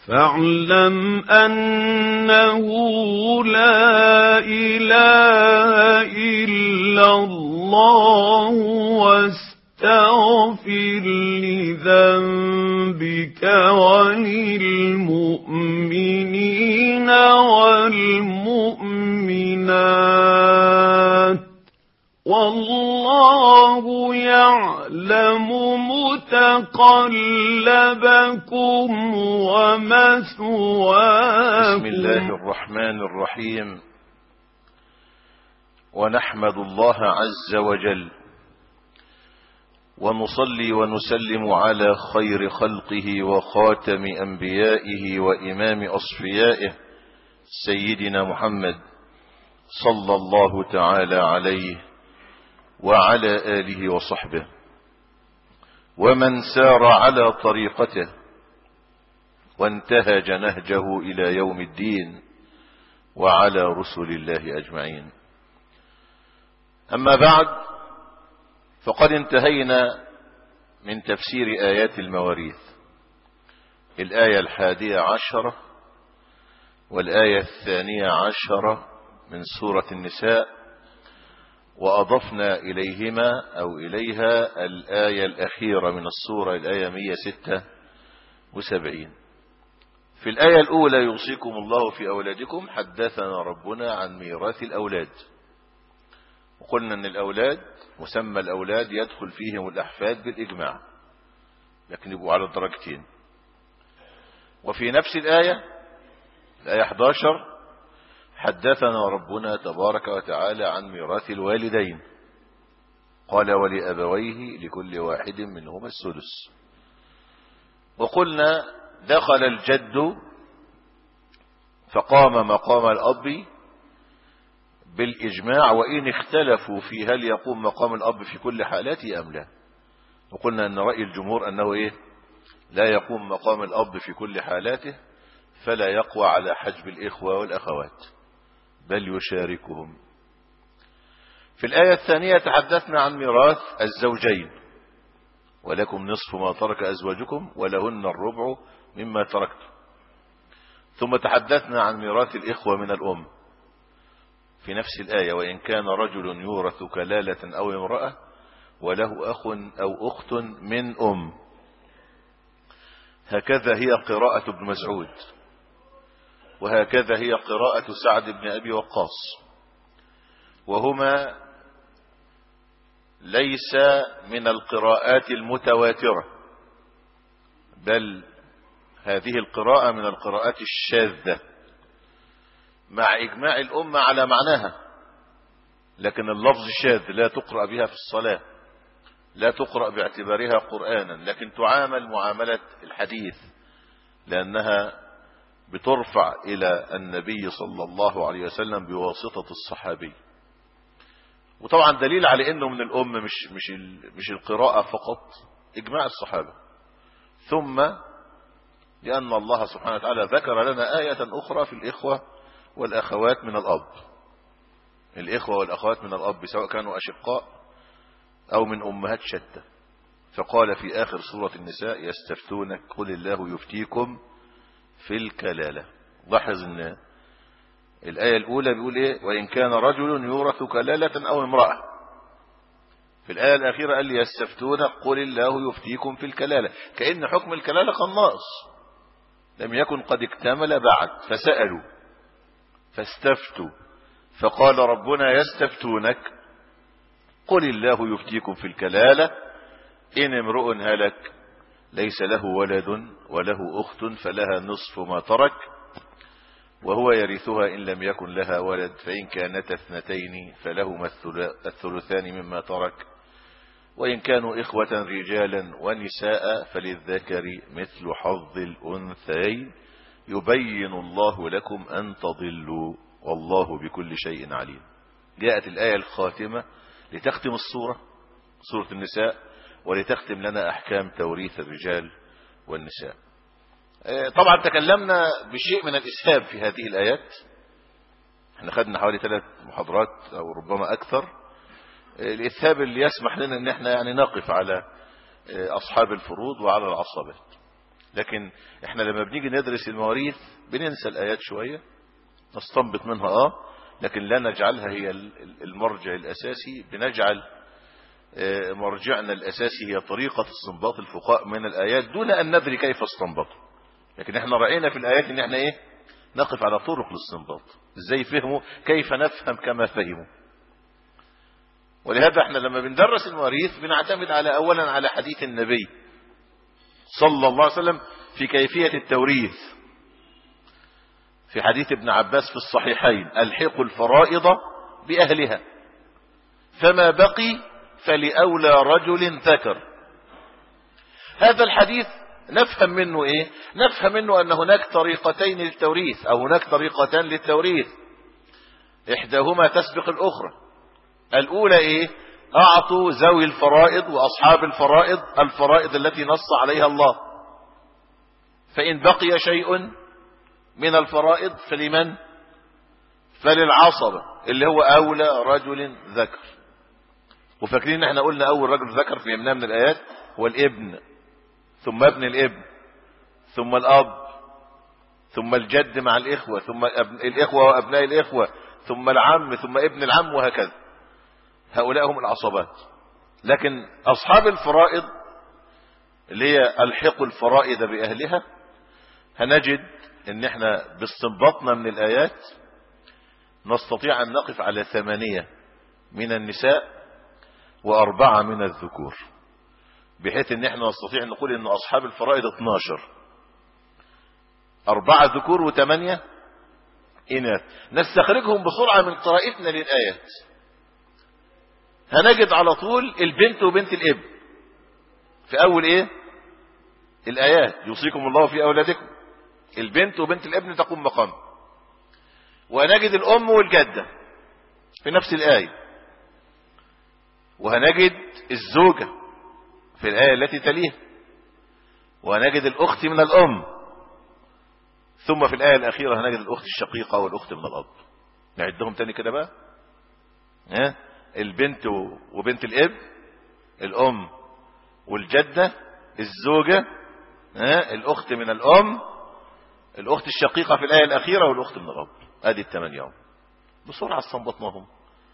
فاعلم أنه لا إله إلا الله واستغفر لذنبك وللمؤمنين والمؤمنات والله يعلم متقلبكم ومثواكم بسم الله الرحمن الرحيم ونحمد الله عز وجل ونصلي ونسلم على خير خلقه وخاتم أنبيائه وإمام أصفيائه سيدنا محمد صلى الله تعالى عليه وعلى آله وصحبه ومن سار على طريقته وانتهج نهجه إلى يوم الدين وعلى رسل الله أجمعين أما بعد فقد انتهينا من تفسير آيات المواريث الآية الحادية عشرة والآية الثانية عشرة من سورة النساء وأضفنا إليهما أو إليها الآية الأخيرة من السورة الآية 176 في الآية الأولى يوصيكم الله في أولادكم حدثنا ربنا عن ميراث الأولاد وقلنا أن الأولاد مسمى الأولاد يدخل فيهم الأحفاد بالإجماع لكن يبقوا على الدرجتين وفي نفس الآية الآية 11 حدثنا ربنا تبارك وتعالى عن ميراث الوالدين قال ولأبويه لكل واحد منهما السدس وقلنا دخل الجد فقام مقام الأب بالإجماع وإن اختلفوا في هل يقوم مقام الأب في كل حالاته أم لا وقلنا أن رأي الجمهور أنه إيه لا يقوم مقام الأب في كل حالاته فلا يقوى على حجب الإخوة والأخوات بل يشاركهم في الآية الثانية تحدثنا عن ميراث الزوجين ولكم نصف ما ترك أزواجكم ولهن الربع مما تركتم ثم تحدثنا عن ميراث الإخوة من الأم في نفس الآية وإن كان رجل يورث كلالة أو امرأة وله أخ أو أخت من أم هكذا هي قراءة ابن مسعود وهكذا هي قراءة سعد بن أبي وقاص وهما ليس من القراءات المتواترة بل هذه القراءة من القراءات الشاذة مع إجماع الأمة على معناها لكن اللفظ شاذ لا تقرأ بها في الصلاة لا تقرأ باعتبارها قرآنا لكن تعامل معاملة الحديث لأنها بترفع إلى النبي صلى الله عليه وسلم بواسطة الصحابي وطبعا دليل على انه من الام مش مش مش القراءة فقط اجماع الصحابة ثم لان الله سبحانه وتعالى ذكر لنا آية اخرى في الاخوة والاخوات من الاب الاخوة والاخوات من الاب سواء كانوا اشقاء او من امهات شتى فقال في اخر سورة النساء يستفتونك قل الله يفتيكم في الكلالة لاحظ ان الآية الأولى بيقول إيه وإن كان رجل يورث كلالة أو امرأة في الآية الأخيرة قال لي يستفتون قل الله يفتيكم في الكلالة كأن حكم الكلالة كان ناقص لم يكن قد اكتمل بعد فسألوا فاستفتوا فقال ربنا يستفتونك قل الله يفتيكم في الكلالة إن امرؤ هلك ليس له ولد وله أخت فلها نصف ما ترك وهو يرثها إن لم يكن لها ولد فإن كانت اثنتين فلهما الثلثان مما ترك وإن كانوا إخوة رجالا ونساء فللذكر مثل حظ الأنثيين يبين الله لكم أن تضلوا والله بكل شيء عليم جاءت الآية الخاتمة لتختم الصورة سورة النساء ولتختم لنا أحكام توريث الرجال والنساء طبعا تكلمنا بشيء من الإسهاب في هذه الآيات احنا خدنا حوالي ثلاث محاضرات أو ربما أكثر الإسهاب اللي يسمح لنا ان احنا يعني نقف على أصحاب الفروض وعلى العصبات لكن احنا لما بنيجي ندرس المواريث بننسى الآيات شوية نستنبط منها اه لكن لا نجعلها هي المرجع الأساسي بنجعل مرجعنا الأساسي هي طريقة استنباط الفقهاء من الآيات دون أن ندري كيف استنبطوا لكن احنا رأينا في الآيات ان احنا ايه نقف على طرق الاستنباط ازاي فهموا كيف نفهم كما فهموا ولهذا احنا لما بندرس المواريث بنعتمد على اولا على حديث النبي صلى الله عليه وسلم في كيفية التوريث في حديث ابن عباس في الصحيحين الحقوا الفرائض بأهلها فما بقي فلأولى رجل ذكر هذا الحديث نفهم منه ايه نفهم منه ان هناك طريقتين للتوريث او هناك طريقتان للتوريث احداهما تسبق الاخرى الاولى ايه اعطوا ذوي الفرائض واصحاب الفرائض الفرائض التي نص عليها الله فان بقي شيء من الفرائض فلمن فللعصبة اللي هو اولى رجل ذكر وفاكرين احنا قلنا اول رجل ذكر فهمناه من الايات هو الابن ثم ابن الابن ثم الاب ثم الجد مع الاخوة ثم الاخوة وابناء الاخوة ثم العم ثم ابن العم وهكذا هؤلاء هم العصبات لكن اصحاب الفرائض اللي هي الحق الفرائض باهلها هنجد ان احنا باستنباطنا من الايات نستطيع ان نقف على ثمانية من النساء واربعة من الذكور بحيث ان احنا نستطيع نقول ان اصحاب الفرائض 12 اربعة ذكور وثمانية اناث نستخرجهم بسرعة من قراءتنا للآيات هنجد على طول البنت وبنت الابن في اول ايه الايات يوصيكم الله في اولادكم البنت وبنت الابن تقوم مقام وهنجد الام والجدة في نفس الايه وهنجد الزوجة في الايه التي تليها وهنجد الاخت من الام ثم في الايه الاخيره هنجد الاخت الشقيقه والاخت من الاب نعدهم تاني كده بقى ها البنت وبنت الاب الام والجدة الزوجة ها الاخت من الام الاخت الشقيقة في الاية الاخيرة والاخت من الاب ادي الثمانية بسرعة استنبطناهم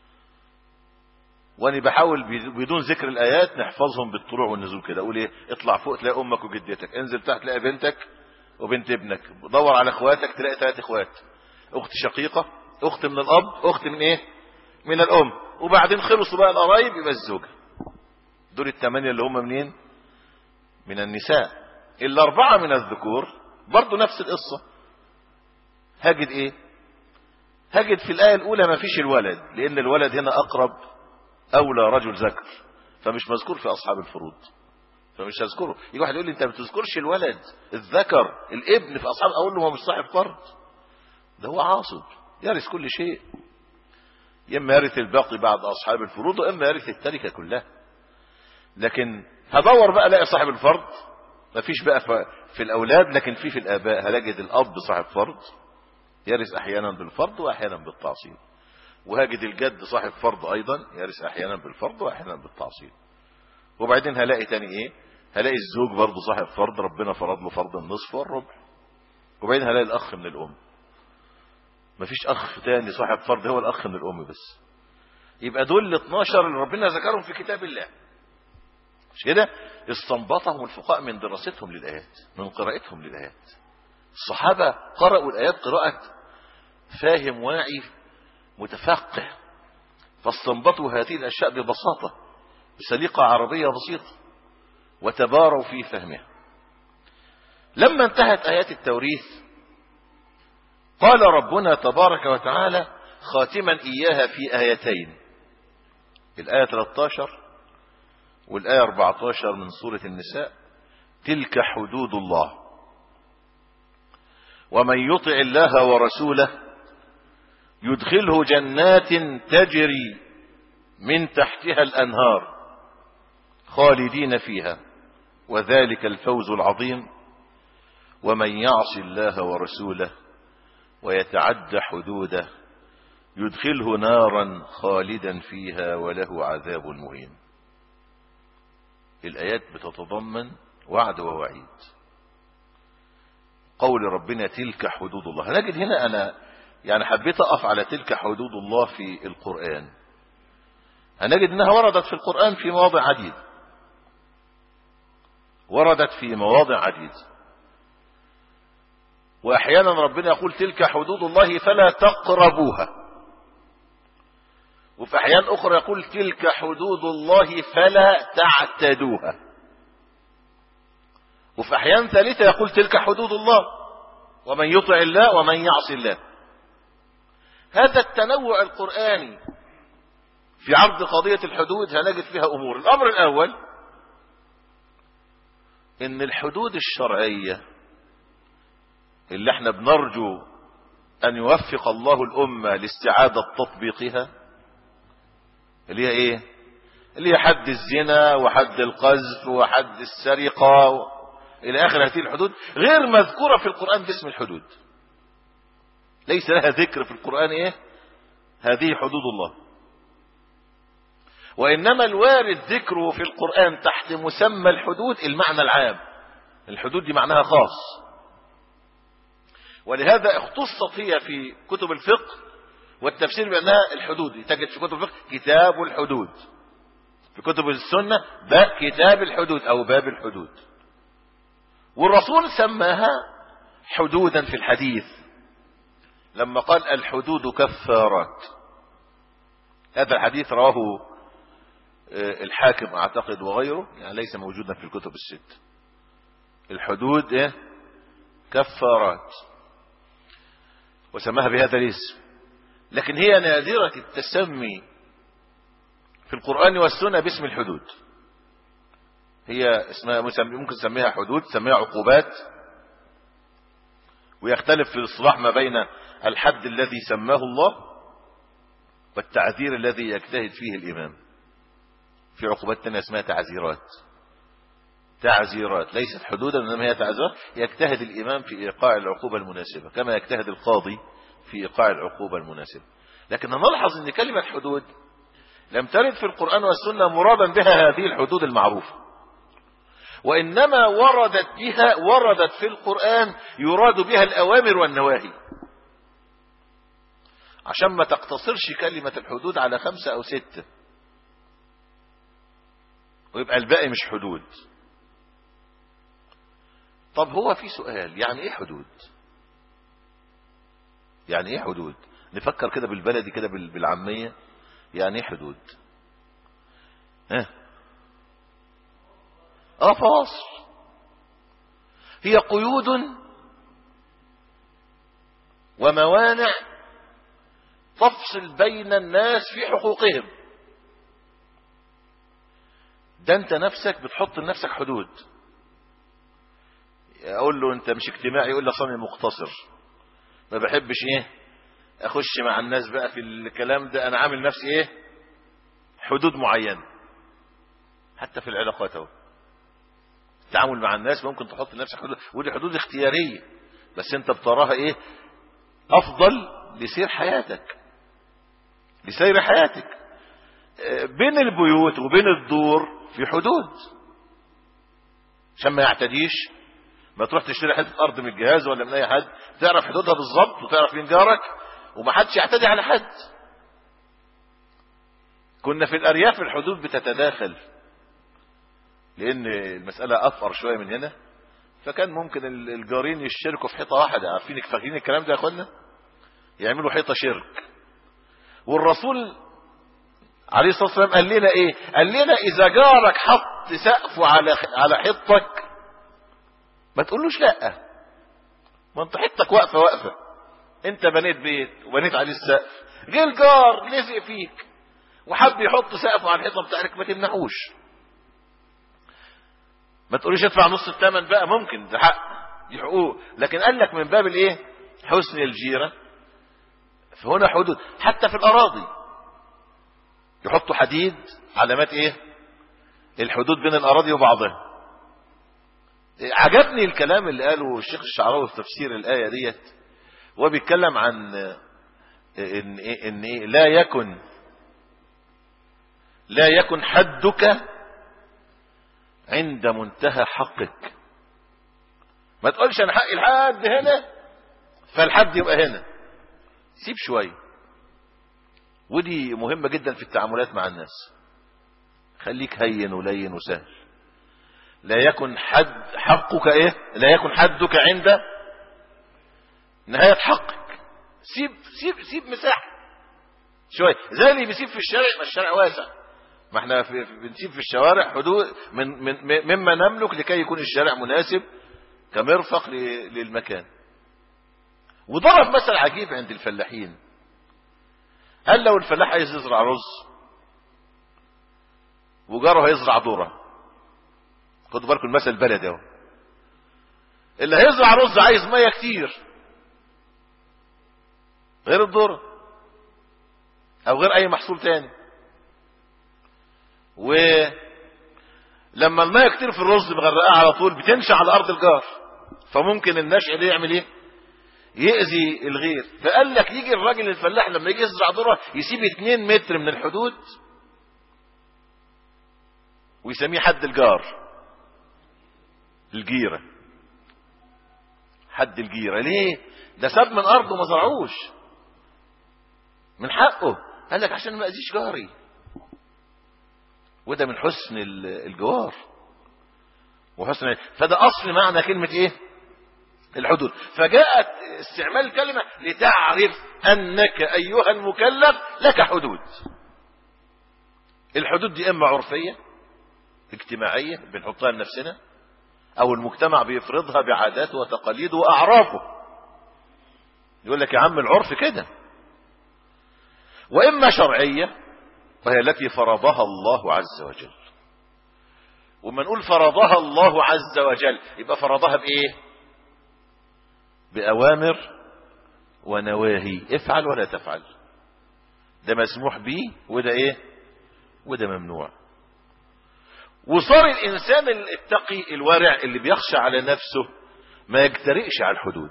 وانا بحاول بدون ذكر الايات نحفظهم بالطلوع والنزول كده اقول ايه اطلع فوق تلاقي امك وجدتك انزل تحت تلاقي بنتك وبنت ابنك دور على اخواتك تلاقي ثلاث اخوات اخت شقيقة اخت من الاب اخت من ايه من الام وبعدين خلصوا بقى القرايب يبقى الزوجة دول الثمانية اللي هم منين من النساء الاربعة من الذكور برضو نفس القصة هجد ايه هجد في الآية الأولى ما فيش الولد لأن الولد هنا أقرب أولى رجل ذكر فمش مذكور في أصحاب الفروض فمش هذكره يجي واحد يقول لي أنت ما بتذكرش الولد الذكر الابن في أصحاب أقول له هو مش صاحب فرض ده هو عاصب يرث كل شيء إما يرث الباقي بعد أصحاب الفروض وإما يرث التركة كلها لكن هدور بقى الاقي صاحب الفرض مفيش بقى في الأولاد لكن في في الآباء هلاجد الأب صاحب فرض يرث أحيانا بالفرض وأحيانا بالتعصيب وهجد الجد صاحب فرض أيضا يرث أحيانا بالفرض وأحيانا بالتعصيب وبعدين هلاقي تاني إيه هلاقي الزوج برضه صاحب فرض ربنا فرض له فرض النصف والربع وبعدين هلاقي الأخ من الأم مفيش أخ تاني صاحب فرض هو الأخ من الأم بس يبقى دول ال 12 اللي ربنا ذكرهم في كتاب الله مش كده استنبطهم الفقهاء من دراستهم للآيات من قراءتهم للآيات الصحابة قرأوا الآيات قراءة فاهم واعي متفقه فاستنبطوا هذه الأشياء ببساطة بسليقة عربية بسيطة وتباروا في فهمها لما انتهت آيات التوريث قال ربنا تبارك وتعالى خاتما إياها في آيتين الآية 13 والآية 14 من سورة النساء تلك حدود الله ومن يطع الله ورسوله يدخله جنات تجري من تحتها الأنهار خالدين فيها وذلك الفوز العظيم ومن يعص الله ورسوله ويتعد حدوده يدخله نارا خالدا فيها وله عذاب مهين الآيات بتتضمن وعد ووعيد قول ربنا تلك حدود الله هنجد هنا أنا يعني حبيت أقف على تلك حدود الله في القرآن هنجد أنها وردت في القرآن في مواضع عديدة وردت في مواضع عديدة وأحيانا ربنا يقول تلك حدود الله فلا تقربوها وفي أحيان أخرى يقول تلك حدود الله فلا تعتدوها وفي أحيان ثالثة يقول تلك حدود الله ومن يطع الله ومن يعصي الله هذا التنوع القرآني في عرض قضية الحدود هنجد فيها أمور الأمر الأول إن الحدود الشرعية اللي احنا بنرجو أن يوفق الله الأمة لاستعادة تطبيقها اللي هي إيه اللي هي حد الزنا وحد القذف وحد السرقة و... إلى آخر هذه الحدود غير مذكورة في القرآن باسم الحدود ليس لها ذكر في القرآن إيه هذه حدود الله وإنما الوارد ذكره في القرآن تحت مسمى الحدود المعنى العام الحدود دي معناها خاص ولهذا اختصت هي في كتب الفقه والتفسير بأنها الحدود تجد في كتب الفقه كتاب الحدود في كتب السنة باب كتاب الحدود أو باب الحدود والرسول سماها حدودا في الحديث لما قال الحدود كفارات هذا الحديث رواه الحاكم اعتقد وغيره يعني ليس موجودا في الكتب الست الحدود ايه كفارات وسماها بهذا الاسم لكن هي نادرة التسمي في القرآن والسنة باسم الحدود هي اسمها ممكن تسميها حدود تسميها عقوبات ويختلف في الاصطلاح ما بين الحد الذي سماه الله والتعذير الذي يجتهد فيه الإمام في عقوبات تانية اسمها تعزيرات تعزيرات ليست حدودا انما هي تعزيرات يجتهد الامام في ايقاع العقوبة المناسبة كما يجتهد القاضي في ايقاع العقوبة المناسبة لكن نلحظ ان كلمة حدود لم ترد في القرآن والسنة مرادا بها هذه الحدود المعروفة وإنما وردت بها وردت في القرآن يراد بها الأوامر والنواهي عشان ما تقتصرش كلمة الحدود على خمسة أو ستة ويبقى الباقي مش حدود طب هو في سؤال يعني ايه حدود يعني ايه حدود نفكر كده بالبلدي كده بالعامية يعني ايه حدود ها اه فواصل هي قيود وموانع تفصل بين الناس في حقوقهم ده انت نفسك بتحط لنفسك حدود اقول له انت مش اجتماعي يقول لي اصلا مقتصر ما بحبش ايه اخش مع الناس بقى في الكلام ده انا عامل نفسي ايه حدود معينه حتى في العلاقات اهو التعامل مع الناس ممكن تحط لنفسك حدود ودي حدود اختياريه بس انت بتراها ايه افضل لسير حياتك لسير حياتك بين البيوت وبين الدور في حدود عشان ما يعتديش ما تروح تشتري حته ارض من الجهاز ولا من اي حد تعرف حدودها بالظبط وتعرف مين جارك وما حدش يعتدي على حد كنا في الارياف الحدود بتتداخل لان المساله افقر شويه من هنا فكان ممكن الجارين يشتركوا في حيطه واحده عارفين فاكرين الكلام ده يا اخوانا يعملوا حيطه شرك والرسول عليه الصلاه والسلام قال لنا ايه قال لنا اذا جارك حط سقفه على على حيطتك ما تقولوش لا ما انت حيطتك واقفه واقفه انت بنيت بيت وبنيت عليه السقف جه الجار لزق فيك وحب يحط سقفه على الحيطه بتاعتك ما تمنعوش ما تقوليش ادفع نص الثمن بقى ممكن ده حق دي حقوق لكن قال لك من باب الايه حسن الجيره فهنا حدود حتى في الاراضي يحطوا حديد علامات ايه الحدود بين الاراضي وبعضها عجبني الكلام اللي قاله الشيخ الشعراوي في تفسير الايه ديت وهو بيتكلم عن ان إيه ان إيه لا يكن لا يكن حدك عند منتهى حقك ما تقولش انا حقي لحد هنا فالحد يبقى هنا سيب شويه ودي مهمة جدا في التعاملات مع الناس خليك هين ولين وسهل لا يكن حد حقك ايه لا يكن حدك عند نهاية حقك سيب سيب سيب مساحة شوية زي اللي بيسيب في الشارع ما الشارع واسع ما احنا في في- بنسيب في الشوارع حدود من من م- مما نملك لكي يكون الشارع مناسب كمرفق ل- للمكان وضرب مثل عجيب عند الفلاحين قال لو الفلاح عايز يزرع رز وجاره هيزرع ذره خدوا بالكم المثل البلدي اهو اللي هيزرع رز عايز ميه كتير غير الذره او غير اي محصول تاني ولما الميه كتير في الرز مغرقاه على طول بتنشا على ارض الجار فممكن النشع ده يعمل ايه يأذي الغير فقال لك يجي الراجل الفلاح لما يجي يزرع ذره يسيب 2 متر من الحدود ويسميه حد الجار الجيرة حد الجيرة ليه ده ساب من أرضه ما زرعوش من حقه قال لك عشان ما أذيش جاري وده من حسن ال- الجوار وحسن فده أصل معنى كلمة إيه الحدود فجاءت استعمال الكلمة لتعرف أنك أيها المكلف لك حدود الحدود دي إما عرفية اجتماعية بنحطها لنفسنا أو المجتمع بيفرضها بعاداته وتقاليده وأعرافه يقول لك يا عم العرف كده وإما شرعية وهي التي فرضها الله عز وجل وما نقول فرضها الله عز وجل يبقى فرضها بإيه بأوامر ونواهي افعل ولا تفعل ده مسموح به وده ايه وده ممنوع وصار الانسان التقي الورع اللي بيخشى على نفسه ما يجترئش على الحدود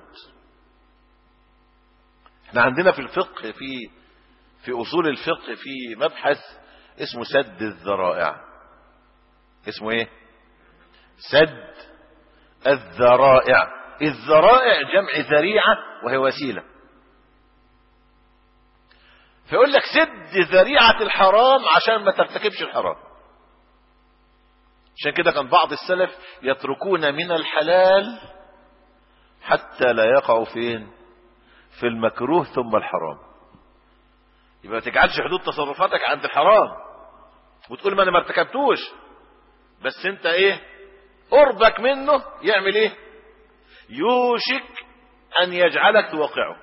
احنا عندنا في الفقه في في اصول الفقه في مبحث اسمه سد الذرائع اسمه ايه سد الذرائع الذرائع جمع ذريعة وهي وسيلة فيقول لك سد ذريعة الحرام عشان ما ترتكبش الحرام عشان كده كان بعض السلف يتركون من الحلال حتى لا يقعوا فين في المكروه ثم الحرام يبقى ما تجعلش حدود تصرفاتك عند الحرام وتقول ما انا ما ارتكبتوش بس انت ايه قربك منه يعمل ايه يوشك ان يجعلك توقعه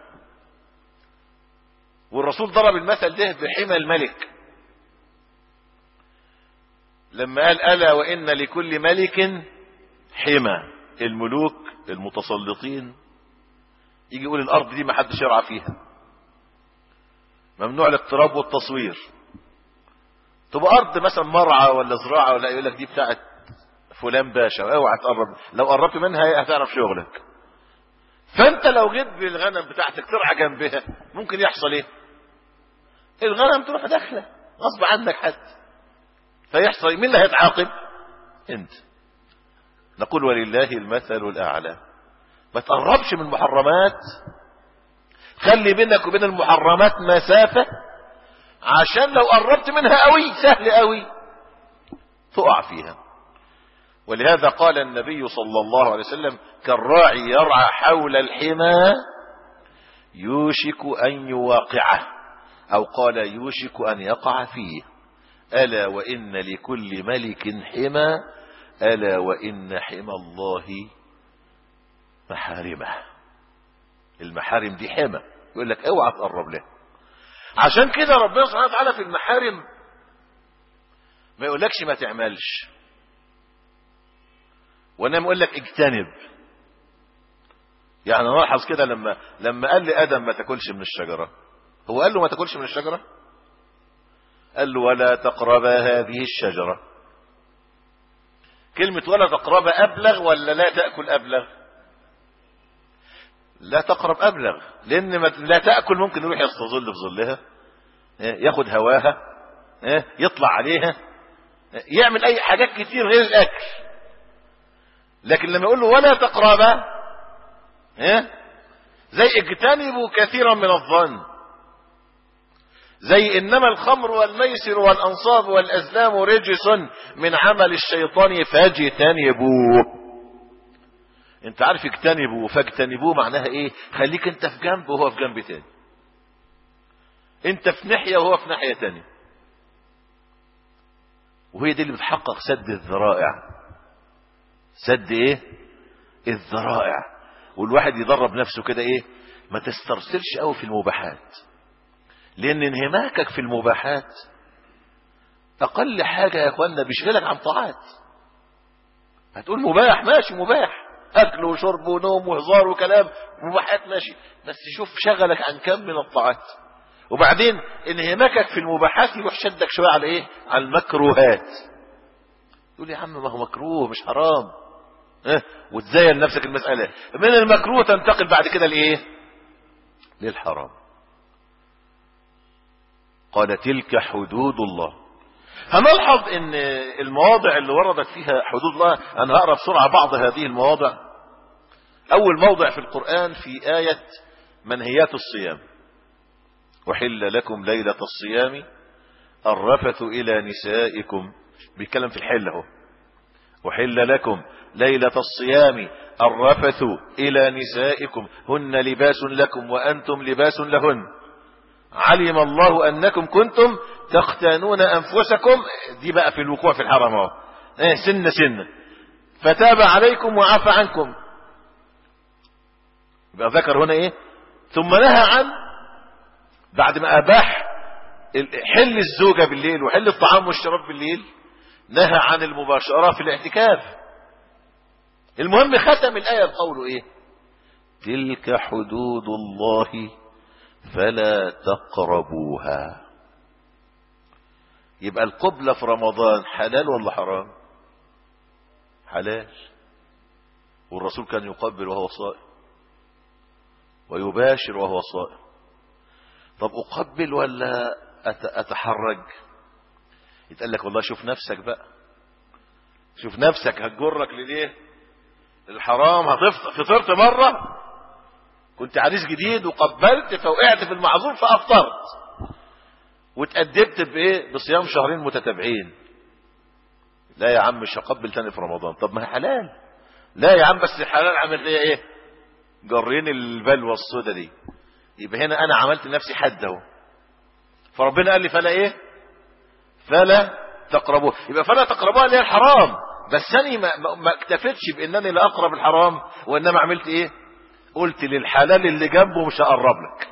والرسول ضرب المثل ده بحمى الملك لما قال الا وان لكل ملك حمى الملوك المتسلطين يجي يقول الارض دي ما حدش يرعى فيها ممنوع الاقتراب والتصوير تبقى ارض مثلا مرعى ولا زراعه ولا يقول لك دي بتاعت فلان باشا اوعى تقرب لو قربت منها هتعرف شغلك فانت لو جيت بالغنم بتاعتك ترعى جنبها ممكن يحصل ايه الغنم تروح داخله غصب عنك حتى فيحصل مين اللي هيتعاقب انت نقول ولله المثل الاعلى ما تقربش من المحرمات خلي بينك وبين المحرمات مسافة عشان لو قربت منها قوي سهل قوي تقع فيها ولهذا قال النبي صلى الله عليه وسلم كالراعي يرعى حول الحمى يوشك أن يواقعه أو قال يوشك أن يقع فيه ألا وإن لكل ملك حمى ألا وإن حمى الله محارمه المحارم دي حمى يقول لك اوعى تقرب لها عشان كده ربنا سبحانه وتعالى في المحارم ما يقولكش ما تعملش وانما يقول لك اجتنب يعني نلاحظ كده لما لما قال لادم ما تاكلش من الشجره هو قال له ما تاكلش من الشجره قال له ولا تقربا هذه الشجره كلمه ولا تقربا ابلغ ولا لا تاكل ابلغ لا تقرب ابلغ لان ما لا تاكل ممكن يروح يستظل في ظلها ياخد هواها يطلع عليها يعمل اي حاجات كتير غير الاكل لكن لما يقول له ولا تقربا ايه زي اجتنبوا كثيرا من الظن زي انما الخمر والميسر والانصاب والازلام رجس من عمل الشيطان فاجتنبوه انت عارف اجتنبوا فاجتنبوه معناها ايه خليك انت في جنب وهو في جنب تاني انت في ناحيه وهو في ناحيه تانية وهي دي اللي بتحقق سد الذرائع سد ايه الذرائع والواحد يدرب نفسه كده ايه ما تسترسلش قوي في المباحات لان انهماكك في المباحات اقل حاجه يا اخوانا بيشغلك عن طاعات هتقول مباح ماشي مباح اكل وشرب ونوم وهزار وكلام مباحات ماشي بس شوف شغلك عن كم من الطاعات وبعدين انهماكك في المباحات يروح شدك شويه على ايه على المكروهات تقول يا عم ما هو مكروه مش حرام اه وتزين نفسك المسألة من المكروه تنتقل بعد كده لايه للحرام قال تلك حدود الله هنلحظ ان المواضع اللي وردت فيها حدود الله انا هقرا بسرعه بعض هذه المواضع اول موضع في القران في ايه منهيات الصيام وحل لكم ليله الصيام الرفث الى نسائكم بيتكلم في الحل اهو وحل لكم ليله الصيام الرفث الى نسائكم هن لباس لكم وانتم لباس لهن علم الله انكم كنتم تختانون انفسكم دي بقى في الوقوع في الحرم اهو ايه سنه سنه فتاب عليكم وعفى عنكم يبقى ذكر هنا ايه ثم نهى عن بعد ما اباح حل الزوجه بالليل وحل الطعام والشراب بالليل نهى عن المباشره في الاعتكاف المهم ختم الايه بقوله ايه تلك حدود الله فلا تقربوها يبقى القبلة في رمضان حلال ولا حرام حلال والرسول كان يقبل وهو صائم ويباشر وهو صائم طب أقبل ولا أتحرج يتقال لك والله شوف نفسك بقى شوف نفسك هتجرك لليه الحرام هتفطر فطرت مرة كنت عريس جديد وقبلت فوقعت في المعذور فأفطرت واتأدبت بإيه بصيام شهرين متتابعين لا يا عم مش هقبل تاني في رمضان طب ما هي حلال لا يا عم بس الحلال عمل لي ايه جرين البلوى السودة دي يبقى هنا انا عملت لنفسي حد اهو فربنا قال لي فلا ايه فلا تقربوه يبقى فلا تقربوها اللي هي الحرام بس انا ما, ما اكتفيتش بانني لا اقرب الحرام وانما عملت ايه قلت للحلال اللي جنبه مش هقرب لك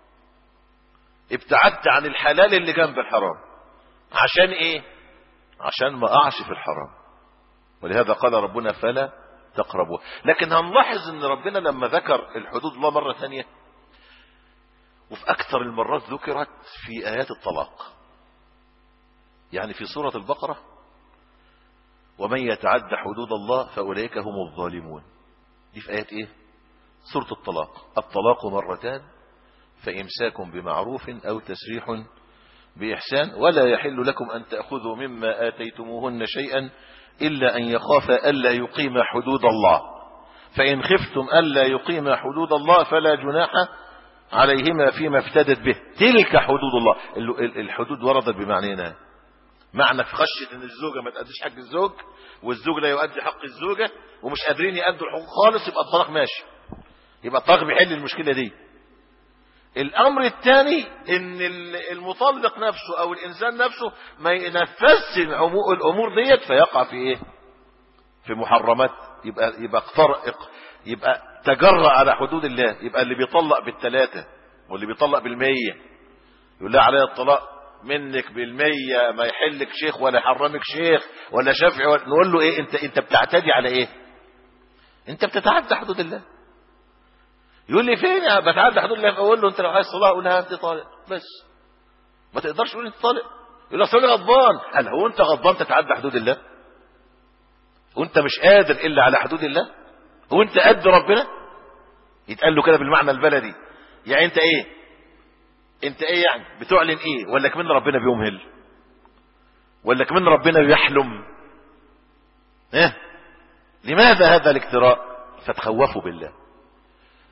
ابتعدت عن الحلال اللي جنب الحرام عشان ايه عشان ما اقعش في الحرام ولهذا قال ربنا فلا تقربوا لكن هنلاحظ ان ربنا لما ذكر الحدود الله مرة ثانية وفي اكثر المرات ذكرت في ايات الطلاق يعني في سورة البقرة ومن يتعد حدود الله فاولئك هم الظالمون دي في ايات ايه سورة الطلاق الطلاق مرتان فإمساك بمعروف أو تسريح بإحسان ولا يحل لكم أن تأخذوا مما آتيتموهن شيئا إلا أن يخاف ألا يقيم حدود الله فإن خفتم ألا يقيم حدود الله فلا جناح عليهما فيما افتدت به تلك حدود الله الحدود وردت بمعنينا معنى في خشية ان الزوجة ما تأديش حق الزوج والزوج لا يؤدي حق الزوجة ومش قادرين يأدوا الحقوق خالص يبقى الطلاق ماشي يبقى الطلاق بيحل المشكلة دي الامر الثاني ان المطلق نفسه او الانسان نفسه ما ينفذش الامور ديت فيقع في ايه في محرمات يبقى يبقى اقترق يبقى تجرأ على حدود الله يبقى اللي بيطلق بالثلاثة واللي بيطلق بالمية يقول لها عليها الطلاق منك بالمية ما يحلك شيخ ولا يحرمك شيخ ولا شافعي ولا نقول له ايه انت انت بتعتدي على ايه انت بتتعدى حدود الله يقول لي فين يا بتعدى حدود الله اقول له انت لو عايز طلاق قول لها انت طالق بس ما تقدرش تقول انت طالق يقول لك انا غضبان هل هو انت غضبان تتعدى حدود الله وانت مش قادر الا على حدود الله هو انت قد ربنا يتقال له كده بالمعنى البلدي يعني انت ايه انت ايه يعني بتعلن ايه ولا كمان ربنا بيمهل ولا كمان ربنا بيحلم ايه لماذا هذا الاكتراء فتخوفوا بالله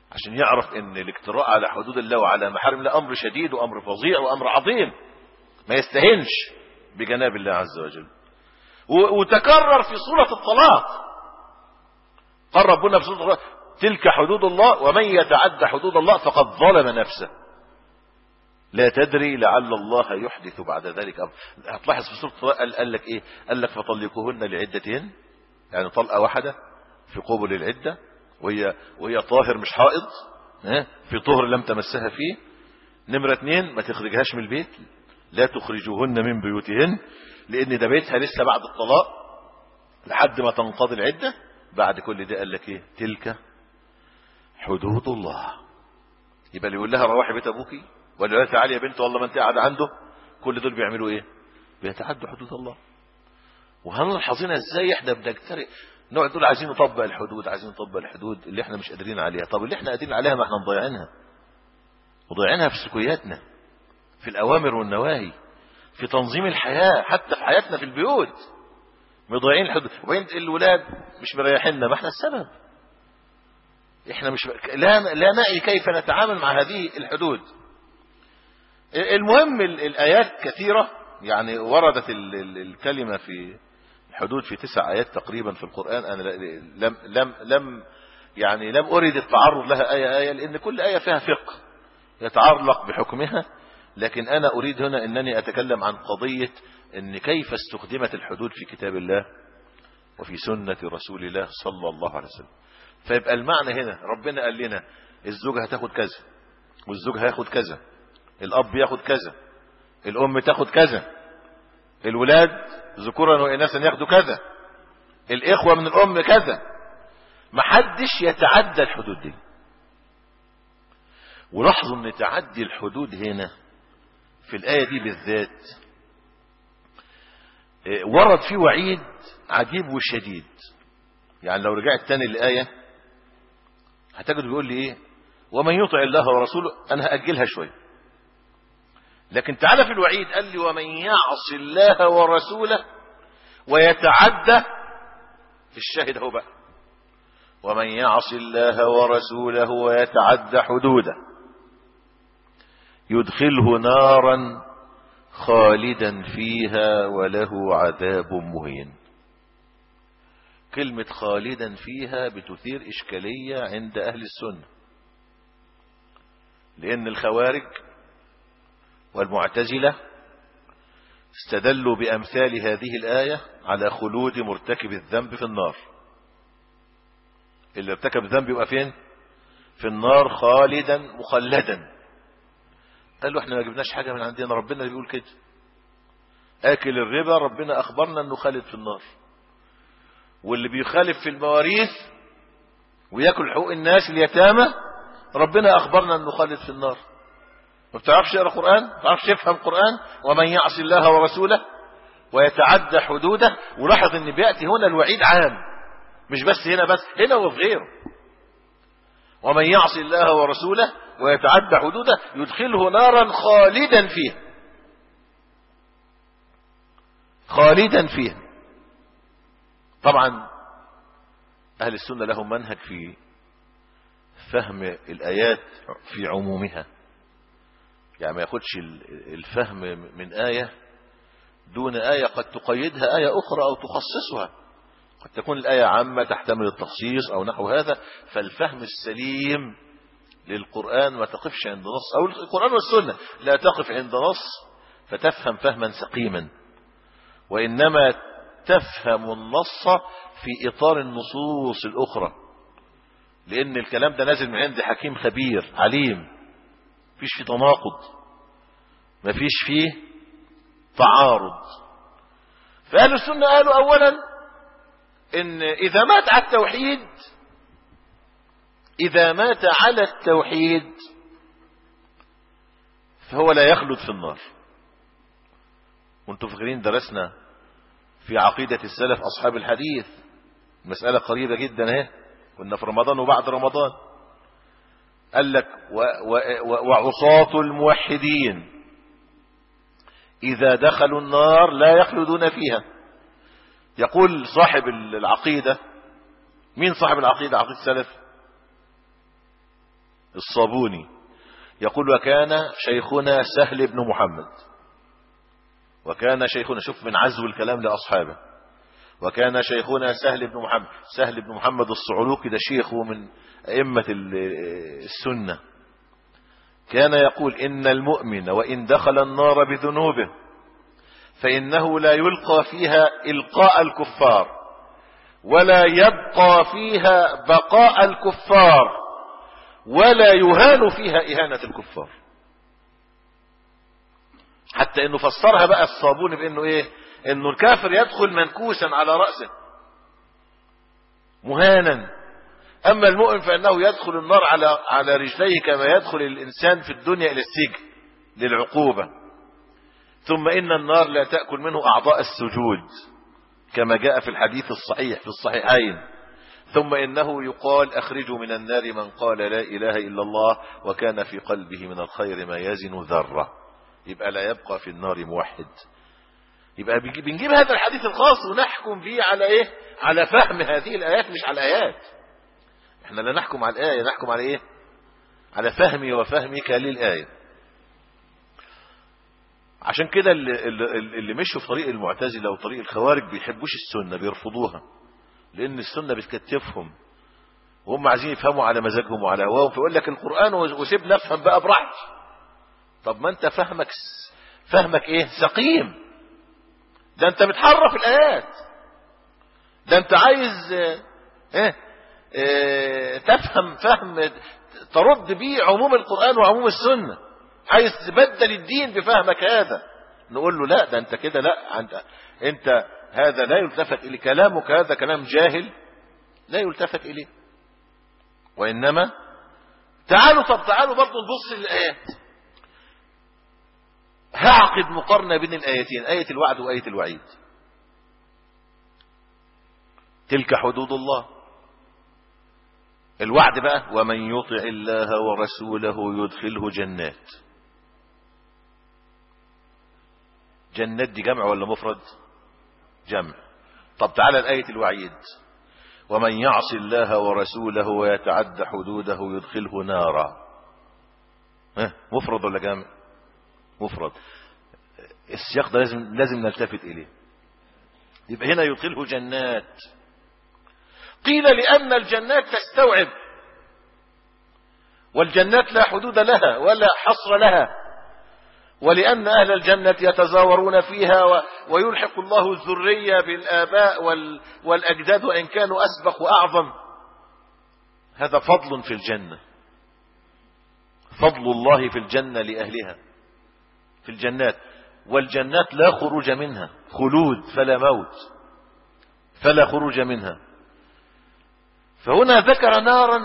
عشان يعرف ان الاجتراء على حدود الله وعلى محارم الله امر شديد وامر فظيع وامر عظيم ما يستهنش بجناب الله عز وجل و- وتكرر في سورة الطلاق قال ربنا في سورة الطلاق تلك حدود الله ومن يتعد حدود الله فقد ظلم نفسه لا تدري لعل الله يحدث بعد ذلك أمر هتلاحظ في سورة الطلاق قال, قال لك ايه قال لك فطلقوهن لعدتهن يعني طلقة واحدة في قبل العدة وهي وهي طاهر مش حائض ها؟ في طهر لم تمسها فيه نمرة اتنين ما تخرجهاش من البيت لا تخرجوهن من بيوتهن لان ده بيتها لسه بعد الطلاق لحد ما تنقضي العدة بعد كل ده قال لك ايه تلك حدود الله يبقى اللي يقول لها روحي بيت ابوكي ولا لا تعالي يا بنت والله ما انت قاعده عنده كل دول بيعملوا ايه بيتعدوا حدود الله وهنلاحظين ازاي احنا بنجترئ نقعد نقول عايزين نطبق الحدود عايزين نطبق الحدود اللي احنا مش قادرين عليها طب اللي احنا قادرين عليها ما احنا مضيعينها مضيعينها في سلوكياتنا في الاوامر والنواهي في تنظيم الحياه حتى في حياتنا في البيوت مضيعين الحدود وبين الولاد مش مريحيننا ما احنا السبب احنا مش لا لا نعي كيف نتعامل مع هذه الحدود المهم ال- الايات كثيره يعني وردت ال- ال- الكلمه في الحدود في تسع ايات تقريبا في القران انا ل- لم لم لم يعني لم اريد التعرض لها ايه ايه لان كل ايه فيها فقه يتعلق بحكمها لكن انا اريد هنا انني اتكلم عن قضيه ان كيف استخدمت الحدود في كتاب الله وفي سنه رسول الله صلى الله عليه وسلم فيبقى المعنى هنا ربنا قال لنا الزوجه هتاخد كذا والزوج هياخد كذا الاب ياخد كذا الام تاخد كذا الولاد ذكورا واناثا ياخدوا كذا الاخوه من الام كذا محدش يتعدى الحدود دي ولاحظوا ان تعدي الحدود هنا في الايه دي بالذات إيه، ورد فيه وعيد عجيب وشديد يعني لو رجعت تاني الايه هتجد بيقول لي ايه ومن يطع الله ورسوله انا هاجلها شويه لكن تعالى في الوعيد قال لي ومن يعص الله ورسوله ويتعدى في الشاهد هو بقى ومن يعص الله ورسوله ويتعدى حدوده يدخله نارا خالدا فيها وله عذاب مهين كلمة خالدا فيها بتثير إشكالية عند أهل السنة لأن الخوارج والمعتزلة استدلوا بأمثال هذه الآية على خلود مرتكب الذنب في النار اللي ارتكب الذنب يبقى فين في النار خالدا مخلدا قالوا احنا ما جبناش حاجة من عندنا ربنا اللي بيقول كده اكل الربا ربنا اخبرنا انه خالد في النار واللي بيخالف في المواريث وياكل حقوق الناس اليتامى ربنا اخبرنا انه خالد في النار ما بتعرفش يقرا قران ما بتعرفش يفهم قران ومن يعص الله ورسوله ويتعدى حدوده ولاحظ ان بياتي هنا الوعيد عام مش بس هنا بس هنا وفي غيره ومن يعص الله ورسوله ويتعدى حدوده يدخله نارا خالدا فيها خالدا فيها طبعا اهل السنه لهم منهج في فهم الايات في عمومها يعني ما ياخدش الفهم من ايه دون ايه قد تقيدها ايه اخرى او تخصصها قد تكون الايه عامه تحتمل التخصيص او نحو هذا فالفهم السليم للقران ما تقفش عند نص او القران والسنه لا تقف عند نص فتفهم فهما سقيما وانما تفهم النص في اطار النصوص الاخرى لان الكلام ده نازل من عند حكيم خبير عليم مفيش فيه تناقض مفيش فيه تعارض فاهل السنه قالوا اولا ان اذا مات على التوحيد اذا مات على التوحيد فهو لا يخلد في النار وانتم فاكرين درسنا في عقيدة السلف أصحاب الحديث مسألة قريبة جدا اهي كنا في رمضان وبعد رمضان قال لك و و و وعصاة الموحدين إذا دخلوا النار لا يخلدون فيها يقول صاحب العقيدة مين صاحب العقيدة عقيدة السلف الصابوني يقول وكان شيخنا سهل بن محمد وكان شيخنا شوف من عزو الكلام لأصحابه وكان شيخنا سهل بن محمد سهل بن محمد الصعلوقي ده شيخه من أئمة السنة كان يقول إن المؤمن وإن دخل النار بذنوبه فإنه لا يلقى فيها إلقاء الكفار ولا يبقى فيها بقاء الكفار ولا يهان فيها إهانة الكفار حتى انه فسرها بقى الصابوني بانه ايه انه الكافر يدخل منكوسا على رأسه مهانا اما المؤمن فانه يدخل النار على على رجليه كما يدخل الانسان في الدنيا الى السجن للعقوبة ثم ان النار لا تأكل منه اعضاء السجود كما جاء في الحديث الصحيح في الصحيحين ثم انه يقال اخرجوا من النار من قال لا اله الا الله وكان في قلبه من الخير ما يزن ذره يبقى لا يبقى في النار موحد يبقى بنجيب هذا الحديث الخاص ونحكم فيه على ايه على فهم هذه الايات مش على الايات احنا لا نحكم على الايه نحكم على ايه على فهمي وفهمك للايه عشان كده اللي, اللي مشوا في طريق المعتزله وطريق الخوارج بيحبوش السنه بيرفضوها لان السنه بتكتفهم وهم عايزين يفهموا على مزاجهم وعلى هواهم فيقول لك القران وسيبنا افهم بقى براحتي طب ما انت فهمك فهمك ايه سقيم ده انت بتحرف الايات ده انت عايز ايه, ايه تفهم فهم ترد بيه عموم القرآن وعموم السنة عايز تبدل الدين بفهمك هذا نقول له لا ده انت كده لا انت انت هذا لا يلتفت اليه كلامك هذا كلام جاهل لا يلتفت اليه وانما تعالوا طب تعالوا برضه نبص للايات هعقد مقارنة بين الآيتين آية الوعد وآية الوعيد تلك حدود الله الوعد بقى ومن يطع الله ورسوله يدخله جنات جنات دي جمع ولا مفرد جمع طب تعالى الآية الوعيد ومن يعص الله ورسوله ويتعد حدوده يدخله نارا ها مفرد ولا جمع مفرد السياق ده لازم لازم نلتفت اليه يبقى هنا يدخله جنات قيل لان الجنات تستوعب والجنات لا حدود لها ولا حصر لها ولأن أهل الجنة يتزاورون فيها ويلحق الله الذرية بالآباء والأجداد وإن كانوا أسبق وأعظم هذا فضل في الجنة فضل الله في الجنة لأهلها في الجنات والجنات لا خروج منها خلود فلا موت فلا خروج منها فهنا ذكر نارا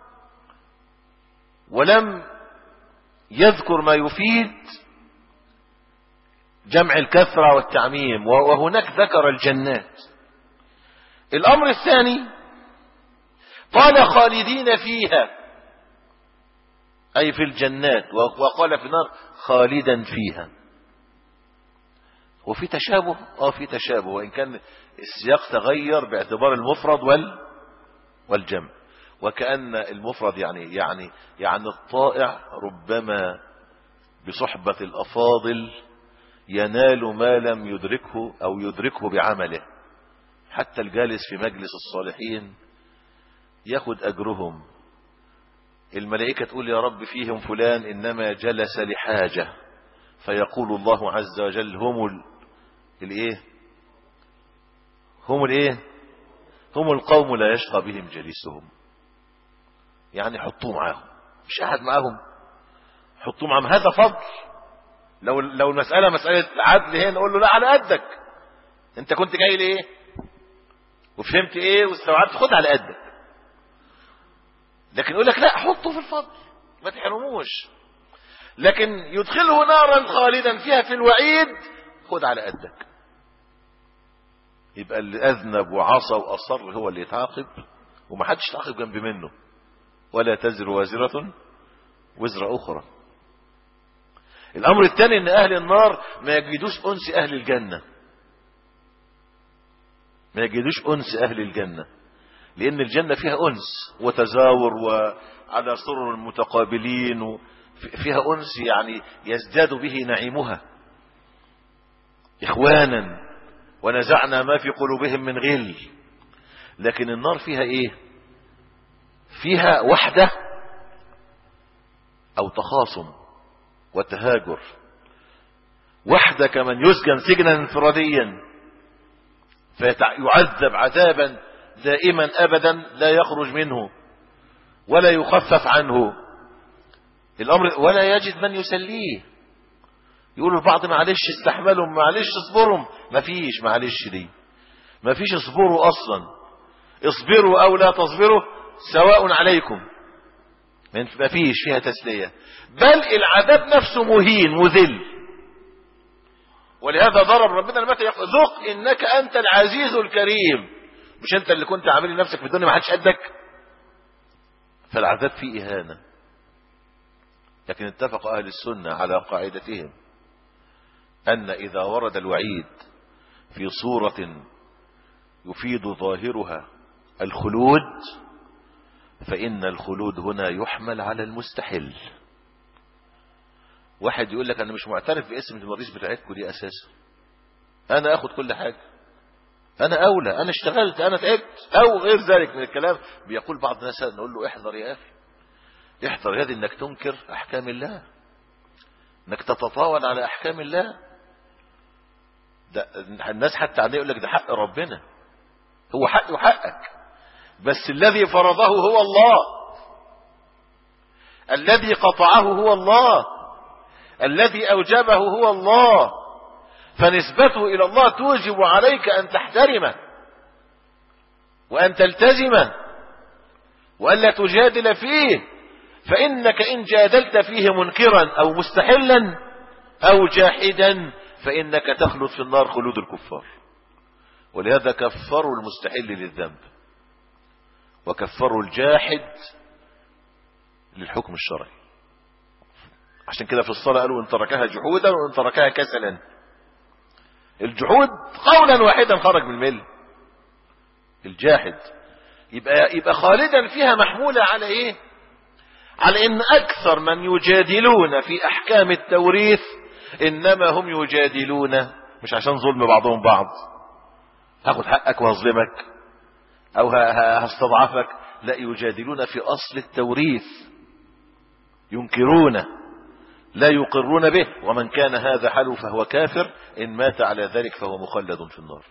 ولم يذكر ما يفيد جمع الكثرة والتعميم وهناك ذكر الجنات الأمر الثاني قال خالدين فيها أي في الجنات وقال في النار خالدا فيها وفي تشابه اه في تشابه وإن كان السياق تغير باعتبار المفرد وال والجمع وكأن المفرد يعني يعني يعني الطائع ربما بصحبة الأفاضل ينال ما لم يدركه أو يدركه بعمله حتى الجالس في مجلس الصالحين ياخد أجرهم الملائكة تقول يا رب فيهم فلان إنما جلس لحاجة فيقول الله عز وجل هم ال... الايه هم الايه هم القوم لا يشقى بهم جليسهم يعني حطوه معاهم مش قاعد معاهم حطوه معاهم هذا فضل لو لو المسألة مسألة عدل هنا نقول له لا على قدك انت كنت جاي ليه وفهمت ايه واستوعبت خد على قدك لكن يقول لك لا حطه في الفضل ما تحرموش لكن يدخله نارا خالدا فيها في الوعيد خد على قدك يبقى اللي اذنب وعصى واصر هو اللي يتعاقب ومحدش يتعاقب جنب منه ولا تزر وازرة وزر اخرى الامر الثاني ان اهل النار ما يجدوش انس اهل الجنة ما يجدوش انس اهل الجنة لان الجنة فيها انس وتزاور و... على سرر متقابلين و- في- فيها أنس يعني يزداد به نعيمها إخوانا ونزعنا ما في قلوبهم من غل لكن النار فيها إيه فيها وحدة أو تخاصم وتهاجر وحدة كمن يسجن سجنا انفراديا فيعذب عذابا دائما أبدا لا يخرج منه ولا يخفف عنه الأمر ولا يجد من يسليه يقول البعض معلش استحملهم معلش اصبرهم مفيش معلش دي مفيش اصبروا أصلا اصبروا أو لا تصبروا سواء عليكم مفيش فيها تسلية بل العذاب نفسه مهين مذل ولهذا ضرب ربنا المثل يقول ذق انك انت العزيز الكريم مش انت اللي كنت عامل نفسك في الدنيا ما حدش قدك فالعذاب فيه اهانه لكن اتفق اهل السنه على قاعدتهم ان اذا ورد الوعيد في صوره يفيد ظاهرها الخلود فان الخلود هنا يحمل على المستحل واحد يقول لك انا مش معترف باسم المريض بتاعتكم دي اساسا انا اخد كل حاجه انا اولى انا اشتغلت انا تعبت او غير ذلك من الكلام بيقول بعض الناس نقول له احذر يا اخي احذر يا دي انك تنكر احكام الله انك تتطاول على احكام الله ده الناس حتى عليه يقول لك ده حق ربنا هو حقي وحقك بس الذي فرضه هو الله الذي قطعه هو الله الذي أوجبه هو الله فنسبته إلى الله توجب عليك أن تحترمه وأن تلتزمه وألا تجادل فيه فإنك إن جادلت فيه منكرا أو مستحلا أو جاحدا فإنك تخلد في النار خلود الكفار ولهذا كفروا المستحل للذنب وكفروا الجاحد للحكم الشرعي عشان كده في الصلاة قالوا إن تركها جحودا وإن تركها كسلا الجحود قولا واحدا خرج من المل الجاحد يبقى يبقى خالدا فيها محمولة على ايه على ان اكثر من يجادلون في احكام التوريث انما هم يجادلون مش عشان ظلم بعضهم بعض هاخد حقك وهظلمك او هستضعفك لا يجادلون في اصل التوريث ينكرونه لا يقرون به ومن كان هذا حاله فهو كافر إن مات على ذلك فهو مخلد في النار